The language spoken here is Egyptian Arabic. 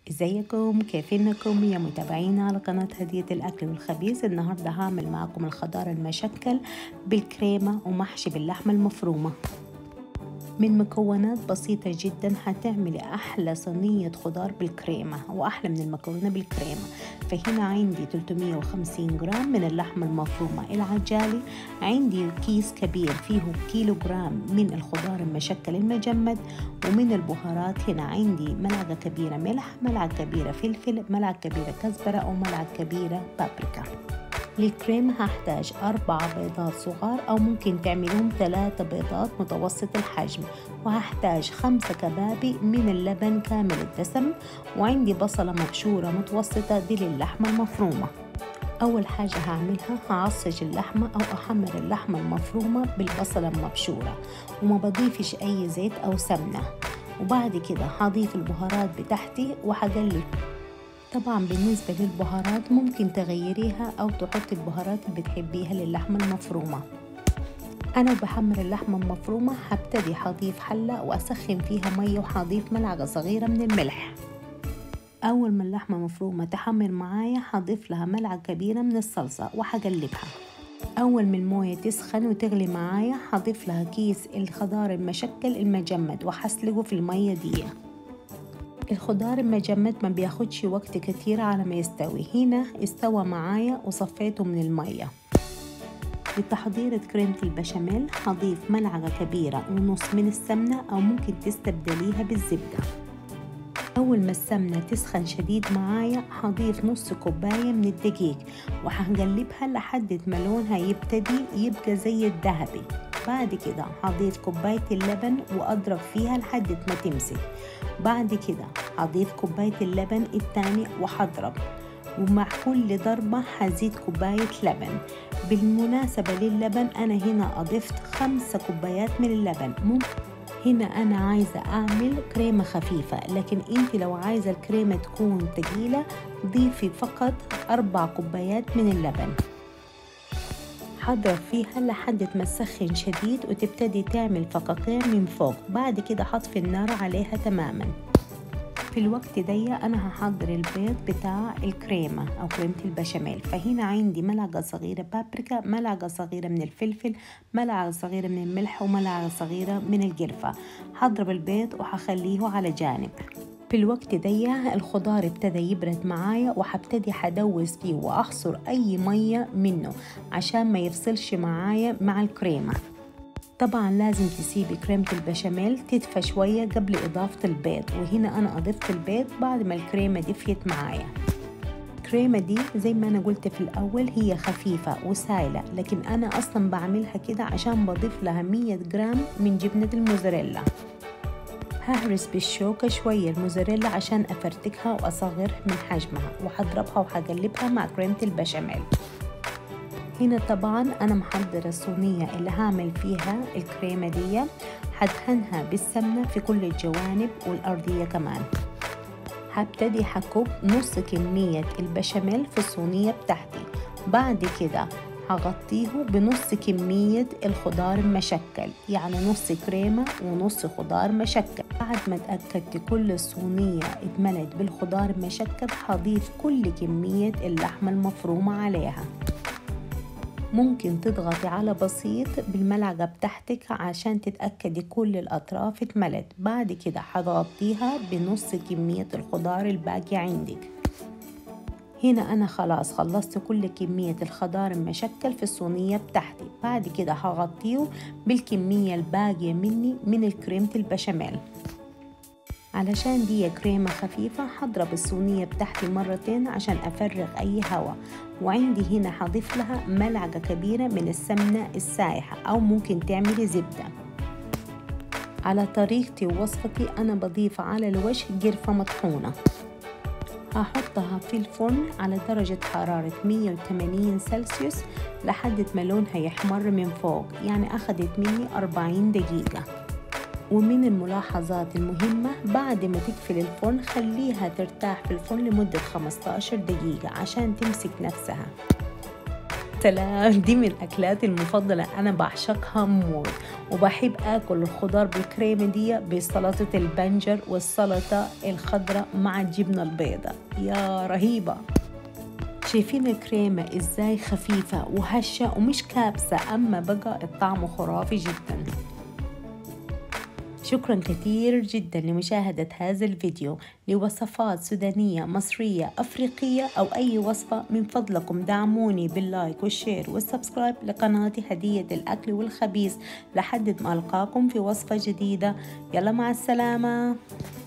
ازيكم كيفينكم يا متابعينا على قناة هدية الأكل والخبيز النهاردة هعمل معكم الخضار المشكل بالكريمة ومحشي باللحمة المفرومة من مكونات بسيطة جدا هتعملي أحلى صينية خضار بالكريمة وأحلى من المكرونة بالكريمة فهنا عندي 350 جرام من اللحمة المفرومة العجالي عندي كيس كبير فيه كيلو جرام من الخضار المشكل المجمد ومن البهارات هنا عندي ملعقة كبيرة ملح ملعقة كبيرة فلفل ملعقة كبيرة كزبرة وملعقة كبيرة بابريكا للكريم هحتاج أربع بيضات صغار أو ممكن تعملهم ثلاثة بيضات متوسط الحجم وهحتاج خمسة كبابي من اللبن كامل الدسم وعندي بصلة مبشورة متوسطة دي للحمة المفرومة أول حاجة هعملها هعصج اللحمة أو أحمر اللحمة المفرومة بالبصلة المبشورة وما بضيفش أي زيت أو سمنة وبعد كده هضيف البهارات بتاعتي وهقلب طبعا بالنسبة للبهارات ممكن تغيريها أو تحطي البهارات اللي بتحبيها للحمة المفرومة أنا بحمر اللحمة المفرومة هبتدي هضيف حلة وأسخن فيها مية وهضيف ملعقة صغيرة من الملح أول ما اللحمة المفرومة تحمر معايا هضيف لها ملعقة كبيرة من الصلصة وهقلبها أول ما الموية تسخن وتغلي معايا هضيف لها كيس الخضار المشكل المجمد وهسلقه في المية دي الخضار المجمد ما بياخدش وقت كتير على ما يستوي هنا استوى معايا وصفيته من المية لتحضير كريمة البشاميل هضيف ملعقة كبيرة ونص من السمنة أو ممكن تستبدليها بالزبدة أول ما السمنة تسخن شديد معايا هضيف نص كوباية من الدقيق وهنقلبها لحد ما لونها يبتدي يبقى زي الذهبي بعد كده هضيف كوباية اللبن وأضرب فيها لحد ما تمسك بعد كده هضيف كوباية اللبن التاني وهضرب ومع كل ضربة هزيد كوباية لبن بالمناسبة للبن أنا هنا أضفت خمسة كوبايات من اللبن ممكن هنا أنا عايزة أعمل كريمة خفيفة لكن أنت لو عايزة الكريمة تكون تقيلة ضيفي فقط أربع كوبايات من اللبن هضرب فيها لحد ما تسخن شديد وتبتدي تعمل فقاقيع من فوق بعد كده هطفي النار عليها تماما في الوقت دي انا هحضر البيض بتاع الكريمة او كريمة البشاميل فهنا عندي ملعقة صغيرة بابريكا ملعقة صغيرة من الفلفل ملعقة صغيرة من الملح وملعقة صغيرة من القرفة هضرب البيض وهخليه على جانب في الوقت دي الخضار ابتدى يبرد معايا وهبتدي هدوس فيه واحصر اي مية منه عشان ما يفصلش معايا مع الكريمة طبعا لازم تسيبي كريمة البشاميل تدفى شوية قبل إضافة البيض وهنا أنا أضفت البيض بعد ما الكريمة دفيت معايا الكريمة دي زي ما أنا قلت في الأول هي خفيفة وسائلة لكن أنا أصلا بعملها كده عشان بضيف لها 100 جرام من جبنة الموزاريلا ههرس بالشوكة شوية الموزاريلا عشان أفرتكها وأصغر من حجمها وهضربها وهقلبها مع كريمة البشاميل هنا طبعا أنا محضرة الصينية اللي هعمل فيها الكريمة دي هدهنها بالسمنة في كل الجوانب والأرضية كمان هبتدي هكب نص كمية البشاميل في الصينية بتاعتي بعد كده هغطيه بنص كمية الخضار المشكل يعني نص كريمة ونص خضار مشكل بعد ما اتأكدت كل الصينية اتملت بالخضار المشكل هضيف كل كمية اللحمة المفرومة عليها ممكن تضغطي على بسيط بالملعقة بتاعتك عشان تتأكدي كل الأطراف اتملت بعد كده هتغطيها بنص كمية الخضار الباقي عندك هنا أنا خلاص خلصت كل كمية الخضار المشكل في الصينية بتاعتي بعد كده هغطيه بالكمية الباقية مني من الكريمة البشاميل علشان دي كريمة خفيفة هضرب الصينية بتاعتي مرتين عشان أفرغ أي هواء وعندي هنا هضيف لها ملعقة كبيرة من السمنة السايحة أو ممكن تعملي زبدة على طريقتي ووصفتي أنا بضيف على الوجه قرفة مطحونة هحطها في الفرن على درجة حرارة 180 سلسيوس لحد ما لونها يحمر من فوق يعني أخدت مني 40 دقيقة ومن الملاحظات المهمة بعد ما تقفل الفرن خليها ترتاح في الفرن لمدة 15 دقيقة عشان تمسك نفسها سلام دي من أكلاتي المفضلة أنا بعشقها موت وبحب آكل الخضار بالكريمة دي بسلطة البنجر والسلطة الخضراء مع الجبنة البيضاء يا رهيبة شايفين الكريمة ازاي خفيفة وهشة ومش كابسة أما بقى الطعم خرافي جدا شكرا كثير جدا لمشاهدة هذا الفيديو لوصفات سودانية مصرية أفريقية أو أي وصفة من فضلكم دعموني باللايك والشير والسبسكرايب لقناتي هدية الأكل والخبيث لحد ما ألقاكم في وصفة جديدة يلا مع السلامة